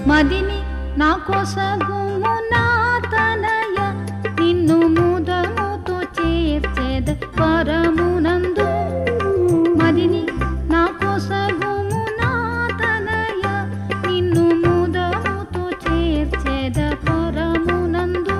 మదిని నా కొసగుము నా తనయ నిన్ను ముదముతో చేర్చేద పరమునందు మదిని నా కొసగుము నా తనయ నిన్ను ముదముతో చేర్చేద పరమునందు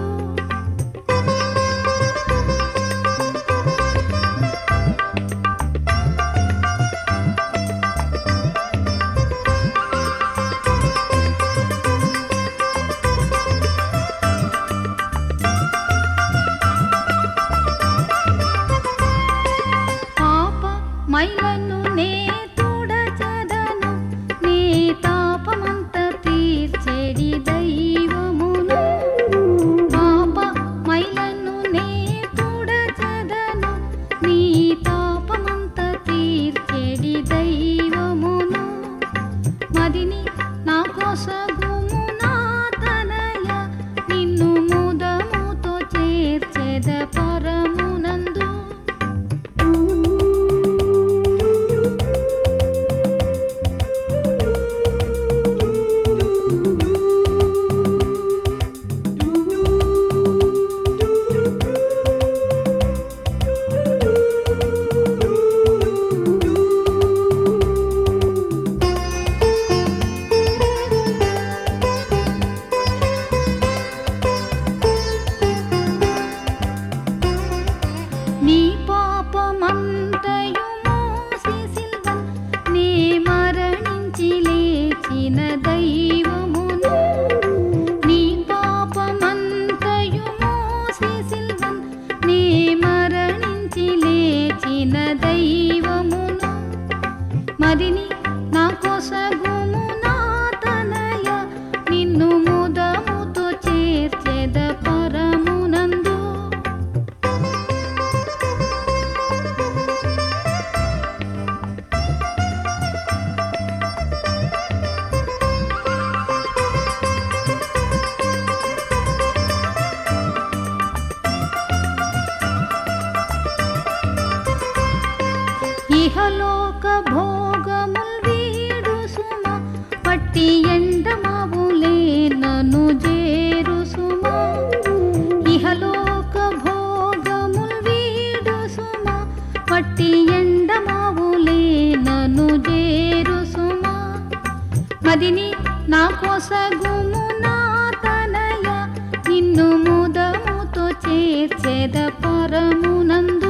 పాప మైలను నే తుడచెదను నీ తాపమంత తీర్చెడి దైవమును పాప మైలను నే తుడచెదను నీ తాపమంత తీర్చెడి దైవమును మదిని నా కొసగుము నా తనయ నిన్ను ముదముతో చేర్చెద పరమునందు నీ పాపమంతయు మోసి సిల్వన్ నీ మరణించి లేచిన దైవమును నీ పాపమంతయు మోసి సిల్వన్ నీ మరణించి లేచిన దైవమును మదిని నా కొసగుము నా తనయ నిన్ను ముదముతో చేర్చెద పరమునందు ఇహలోక భోగముల్ వీడు సుమ పట్టి ఎండమావులే నను జేరు సుమ ఇహలోక భోగముల్ వీడు సుమ పట్టి ఎండమావులే నను జేరు సుమ మదిని నా కొసగుము నా తనయ నిన్ను ముదముతో చేర్చేద పరమునందు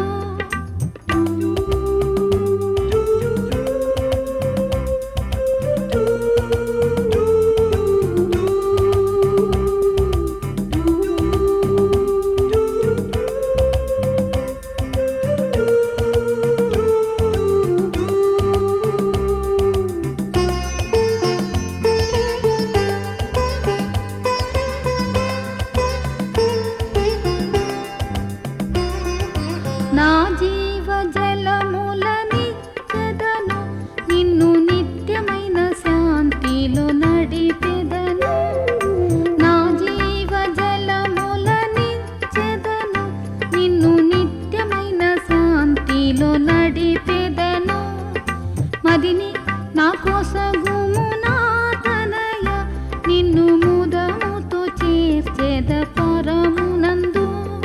నా జీవ జలములనిచ్చెదను నిన్ను నిత్యమైన శాంతిలో నడిపెదను నా జీవ జలములనిచ్చెదను నిన్ను నిత్యమైన శాంతిలో నడిపెదను మదిని నా కోసగుము నా తనయ నిన్ను ముదముతో చేర్చెద పరమునందు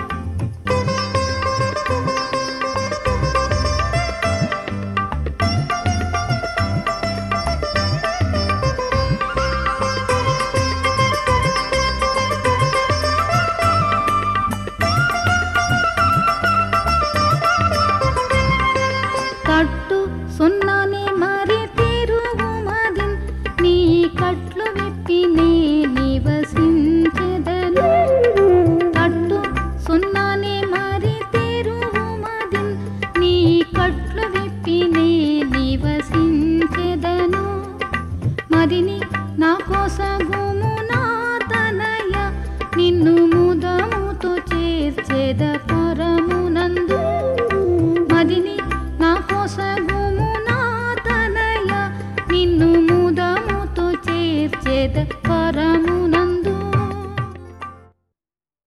కట్టు సున్నానే మరి తిరుగుమదిన్ నీ కట్లు విప్పి నే నివసించెదను కట్టు సున్నానే మరి తిరుగుమదిన్ నీ కట్లు విప్పి నే నివసించెదను మదిని నా కోసగుము నా తనయ నిన్ను ముదముతో చేర్చెద పరమునందు మదిని నా కోసగుము నా తనయ నిన్ను ముదముతో చేర్చెద